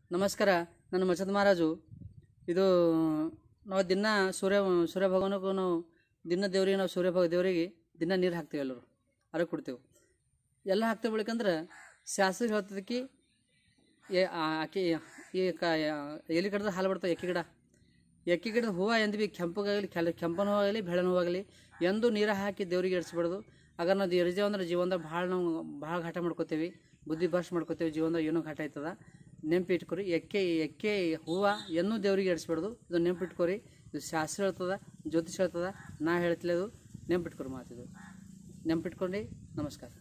ನಮಸ್ಕಾರ ನನ್ನ ಮಚದ ಮಹಾರಾಜು ಇದು ನಾವು ದಿನ ಸೂರ್ಯ ಸೂರ್ಯ ಭಗವಾನಗೂ ನಾವು ದಿನ ದೇವ್ರಿಗೆ ನಾವು ಸೂರ್ಯ ಭಗ ದೇವರಿಗೆ ದಿನ ನೀರು ಹಾಕ್ತೀವಿ ಎಲ್ಲರೂ ಅರಗೆ ಕೊಡ್ತೇವೆ ಎಲ್ಲ ಹಾಕ್ತೇವೆ ಬೆಳಕಂದ್ರೆ ಶಾಸ್ತ್ರ ಹೇಳ್ತದಕ್ಕೆ ಏ ಆ- ಆಕಿ ಈ ಕ ಎಲೆ ಗಿಡದ ಹಾಲು ಬಿಡ್ತಾವೆ ಎಕ್ಕಿ ಗಿಡ ಎಕ್ಕಿ ಗಿಡದ ಹೂವು ಎಂದು ಭೀ ಕೆಂಪಗಾಗಲಿ ಕೆಲ ಕೆಂಪನ ಹೂವಾಗಲಿ ಬೆಳ್ಳನ ಹೂವಾಗಲಿ ಎಂದು ನೀರು ಹಾಕಿ ದೇವ್ರಿಗೆ ಇಡಿಸ್ಬಾರ್ದು ಆಗ ನಾವು ಇರಿಜೇವೆ ಅಂದ್ರೆ ಜೀವನದಾಗ ಭಾಳ ನಾವು ಭಾಳ ಘಾಟ ಮಾಡ್ಕೋತೇವೆ ಬುದ್ಧಿ ಭಾಷೆ ಮಾಡ್ಕೋತೇವೆ ಜೀವನದಾಗ ಏನೋ ಘಾಟ ಆಯ್ತದ ನೆಂಪು ಇಟ್ಕೊರಿ ಎಕ್ಕೆ ಎಕ್ಕೆ ಹೂವು എന്നೂ ದೇವ್ರಿಗೆ ಇಡಿಸ್ಬಾರ್ದು ಇದು ನೆಂಪು ಇಟ್ಕೊರಿ ಇದು ಶಾಸ್ತ್ರ ಹೇಳ್ತದ ಜ್ಯೋತಿಷ್ ಹೇಳ್ತದ ನಾ ಹೇಳ್ತಿಲ್ಲ ಇದು ನೆಂಪು ಇಟ್ಕೊರಿ ಮಾತಿದು ನೆಂಪಿಟ್ಕೊಂಡು ನಮಸ್ಕಾರ